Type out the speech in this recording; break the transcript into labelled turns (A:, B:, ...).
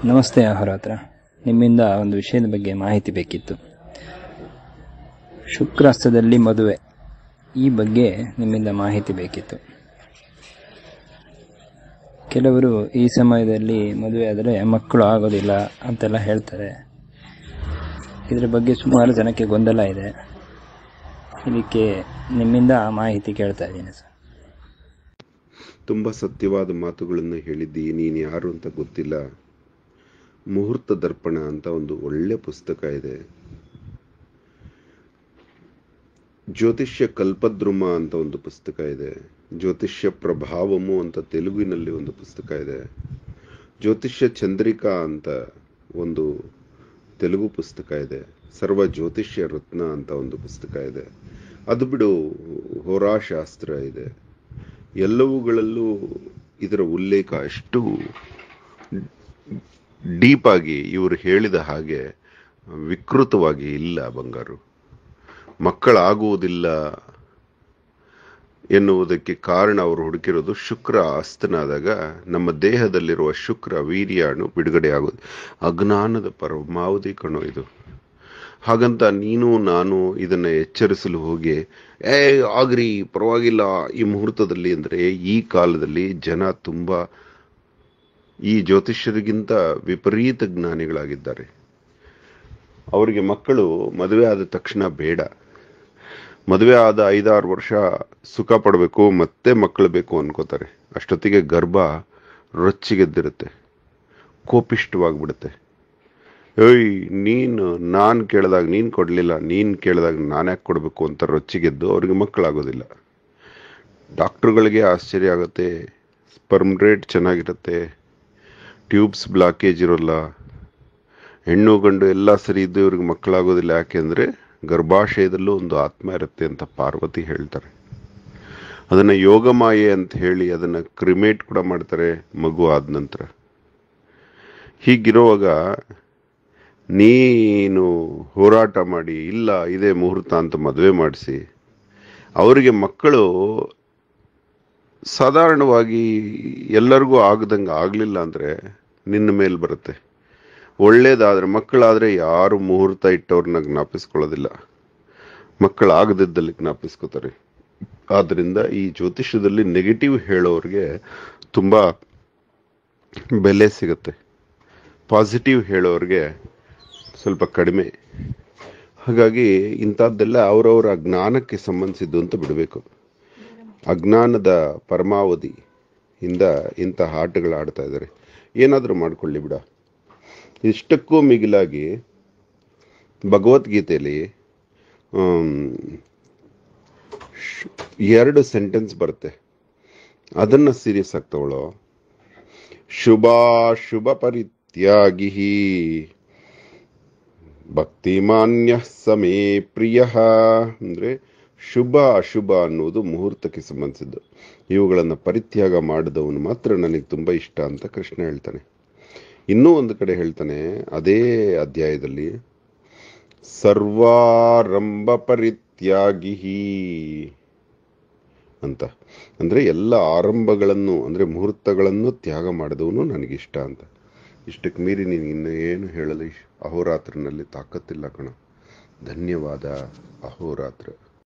A: ನಮಸ್ತೆ ಅಹೋರಾತ್ರ ನಿಮ್ಮಿಂದ ಒಂದು ವಿಷಯದ ಬಗ್ಗೆ ಮಾಹಿತಿ ಬೇಕಿತ್ತು ಶುಕ್ರಾಸ್ತದಲ್ಲಿ ಮದುವೆ ಈ ಬಗ್ಗೆ ನಿಮ್ಮಿಂದ ಮಾಹಿತಿ ಬೇಕಿತ್ತು ಕೆಲವರು ಈ ಸಮಯದಲ್ಲಿ ಮದುವೆ ಆದರೆ ಮಕ್ಕಳು ಆಗೋದಿಲ್ಲ ಅಂತೆಲ್ಲ ಹೇಳ್ತಾರೆ ಇದರ ಬಗ್ಗೆ ಸುಮಾರು ಜನಕ್ಕೆ ಗೊಂದಲ ಇದೆ ಇದಕ್ಕೆ ನಿಮ್ಮಿಂದ ಮಾಹಿತಿ ಕೇಳ್ತಾ ಇದ್ದೀನಿ ಸರ್
B: ತುಂಬ ಸತ್ಯವಾದ ಮಾತುಗಳನ್ನು ಹೇಳಿದ್ದಿ ನೀನು ಯಾರು ಅಂತ ಗೊತ್ತಿಲ್ಲ ಮುಹೂರ್ತ ದರ್ಪಣ ಅಂತ ಒಂದು ಒಳ್ಳೆ ಪುಸ್ತಕ ಇದೆ ಜ್ಯೋತಿಷ್ಯ ಕಲ್ಪದ್ರುಮ ಅಂತ ಒಂದು ಪುಸ್ತಕ ಇದೆ ಜ್ಯೋತಿಷ್ಯ ಪ್ರಭಾವಮು ಅಂತ ತೆಲುಗಿನಲ್ಲಿ ಒಂದು ಪುಸ್ತಕ ಇದೆ ಜ್ಯೋತಿಷ್ಯ ಚಂದ್ರಿಕಾ ಅಂತ ಒಂದು ತೆಲುಗು ಪುಸ್ತಕ ಇದೆ ಸರ್ವ ಜ್ಯೋತಿಷ್ಯ ರತ್ನ ಅಂತ ಒಂದು ಪುಸ್ತಕ ಇದೆ ಅದು ಬಿಡು ಹೋರಾಶಾಸ್ತ್ರ ಇದೆ ಎಲ್ಲವುಗಳಲ್ಲೂ ಇದರ ಉಲ್ಲೇಖ ಅಷ್ಟು ಡೀಪ್ ಆಗಿ ಇವರು ಹೇಳಿದ ಹಾಗೆ ವಿಕೃತವಾಗಿ ಇಲ್ಲ ಬಂಗಾರು ಮಕ್ಕಳಾಗುವುದಿಲ್ಲ ಎನ್ನುವುದಕ್ಕೆ ಕಾರಣ ಅವರು ಹುಡುಕಿರೋದು ಶುಕ್ರ ಅಸ್ತನಾದಾಗ ನಮ್ಮ ದೇಹದಲ್ಲಿರುವ ಶುಕ್ರ ವೀರ್ಯಾಣು ಬಿಡುಗಡೆ ಆಗೋದು ಅಜ್ಞಾನದ ಪರಮಾವಧಿ ಕಣೋ ಇದು ಹಾಗಂತ ನೀನು ನಾನು ಇದನ್ನ ಎಚ್ಚರಿಸಲು ಹೋಗಿ ಏ ಆಗ್ರಿ ಪರವಾಗಿಲ್ಲ ಈ ಮುಹೂರ್ತದಲ್ಲಿ ಅಂದ್ರೆ ಈ ಕಾಲದಲ್ಲಿ ಜನ ತುಂಬಾ ಈ ಜ್ಯೋತಿಷ್ಯರಿಗಿಂತ ವಿಪರೀತ ಜ್ಞಾನಿಗಳಾಗಿದ್ದಾರೆ ಅವರಿಗೆ ಮಕ್ಕಳು ಮದುವೆ ಆದ ತಕ್ಷಣ ಬೇಡ ಮದುವೆ ಆದ ಐದಾರು ವರ್ಷ ಸುಖ ಪಡಬೇಕು ಮತ್ತೆ ಮಕ್ಕಳು ಬೇಕು ಅನ್ಕೋತಾರೆ ಅಷ್ಟೊತ್ತಿಗೆ ಗರ್ಭ ರೊಚ್ಚಿಗೆದ್ದಿರುತ್ತೆ ಕೋಪಿಷ್ಟವಾಗ್ಬಿಡುತ್ತೆ ಏಯ್ ನೀನು ನಾನು ಕೇಳಿದಾಗ ನೀನು ಕೊಡಲಿಲ್ಲ ನೀನು ಕೇಳಿದಾಗ ನಾನು ಯಾಕೆ ಕೊಡಬೇಕು ಅಂತ ರೊಚ್ಚಿಗೆದ್ದು ಅವ್ರಿಗೆ ಮಕ್ಕಳಾಗೋದಿಲ್ಲ ಡಾಕ್ಟ್ರುಗಳಿಗೆ ಆಶ್ಚರ್ಯ ಆಗುತ್ತೆ ಸ್ಪರ್ಮ್ ರೇಟ್ ಚೆನ್ನಾಗಿರುತ್ತೆ ಟ್ಯೂಬ್ಸ್ ಬ್ಲಾಕೇಜ್ ಇರೋಲ್ಲ ಹೆಣ್ಣು ಗಂಡು ಎಲ್ಲ ಸರಿ ಇದ್ದು ಇವ್ರಿಗೆ ಮಕ್ಕಳಾಗೋದಿಲ್ಲ ಯಾಕೆಂದರೆ ಗರ್ಭಾಶಯದಲ್ಲೂ ಒಂದು ಆತ್ಮ ಇರುತ್ತೆ ಅಂತ ಪಾರ್ವತಿ ಹೇಳ್ತಾರೆ ಅದನ್ನು ಯೋಗಮಾಯೆ ಅಂತ ಹೇಳಿ ಅದನ್ನು ಕ್ರಿಮೇಟ್ ಕೂಡ ಮಾಡ್ತಾರೆ ಮಗು ಆದ ನಂತರ ಹೀಗಿರುವಾಗ ನೀನು ಹೋರಾಟ ಮಾಡಿ ಇಲ್ಲ ಇದೇ ಮುಹೂರ್ತ ಅಂತ ಮದುವೆ ಮಾಡಿಸಿ ಅವರಿಗೆ ಮಕ್ಕಳು ಸಾಧಾರಣವಾಗಿ ಎಲ್ಲರಿಗೂ ಆಗದಂಗೆ ಆಗಲಿಲ್ಲ ಅಂದರೆ ನಿನ್ನ ಮೇಲೆ ಬರುತ್ತೆ ಒಳ್ಳೇದಾದ್ರೆ ಮಕ್ಕಳಾದರೆ ಯಾರು ಮುಹೂರ್ತ ಇಟ್ಟವ್ರನ್ನ ಜ್ಞಾಪಿಸ್ಕೊಳ್ಳೋದಿಲ್ಲ ಮಕ್ಕಳಾಗದಿದ್ದಲ್ಲಿ ಜ್ಞಾಪಿಸ್ಕೋತಾರೆ ಆದ್ದರಿಂದ ಈ ಜ್ಯೋತಿಷ್ಯದಲ್ಲಿ ನೆಗೆಟಿವ್ ಹೇಳೋರಿಗೆ ತುಂಬ ಬೆಲೆ ಸಿಗುತ್ತೆ ಪಾಸಿಟಿವ್ ಹೇಳೋರಿಗೆ ಸ್ವಲ್ಪ ಕಡಿಮೆ ಹಾಗಾಗಿ ಇಂಥದ್ದೆಲ್ಲ ಅವರವರ ಜ್ಞಾನಕ್ಕೆ ಸಂಬಂಧಿಸಿದ್ದು ಅಂತ ಬಿಡಬೇಕು ಅಜ್ಞಾನದ ಪರಮಾವಧಿ ಇಂದ ಇಂಥ ಆಟಗಳು ಆಡ್ತಾ ಇದ್ದಾರೆ ಏನಾದರೂ ಮಾಡ್ಕೊಳ್ಳಿ ಬಿಡ ಇಷ್ಟಕ್ಕೂ ಮಿಗಿಲಾಗಿ ಭಗವದ್ಗೀತೆಯಲ್ಲಿ ಎರಡು ಸೆಂಟೆನ್ಸ್ ಬರುತ್ತೆ ಅದನ್ನ ಸೀರಿಯಸ್ ಆಗಿ ತಗೊಳ್ಳೋ ಶುಭಾಶುಭ ಪರಿತ್ಯಾಗಿ ಭಕ್ತಿಮಾನ್ಯ ಸಮೇ ಪ್ರಿಯ ಅಂದ್ರೆ ಶುಭ ಅಶುಭ ಅನ್ನುವುದು ಮುಹೂರ್ತಕ್ಕೆ ಸಂಬಂಧಿಸಿದ್ದು ಇವುಗಳನ್ನು ಪರಿತ್ಯಾಗ ಮಾಡಿದವನು ಮಾತ್ರ ನನಗೆ ತುಂಬಾ ಇಷ್ಟ ಅಂತ ಕೃಷ್ಣ ಹೇಳ್ತಾನೆ ಇನ್ನೂ ಒಂದು ಕಡೆ ಹೇಳ್ತಾನೆ ಅದೇ ಅಧ್ಯಾಯದಲ್ಲಿ ಸರ್ವಾರಂಭ ಪರಿತ್ಯಾಗಿ ಅಂತ ಅಂದ್ರೆ ಎಲ್ಲ ಆರಂಭಗಳನ್ನು ಅಂದ್ರೆ ಮುಹೂರ್ತಗಳನ್ನು ತ್ಯಾಗ ಮಾಡಿದವನು ನನಗಿಷ್ಟ ಅಂತ ಇಷ್ಟಕ್ಕೆ ಮೀರಿ ನೀನು ಇನ್ನು ಏನು ಹೇಳಲು ಅಹೋರಾತ್ರನಲ್ಲಿ ತಾಕತ್ತಿಲ್ಲ ಕಣ ಧನ್ಯವಾದ ಅಹೋರಾತ್ರ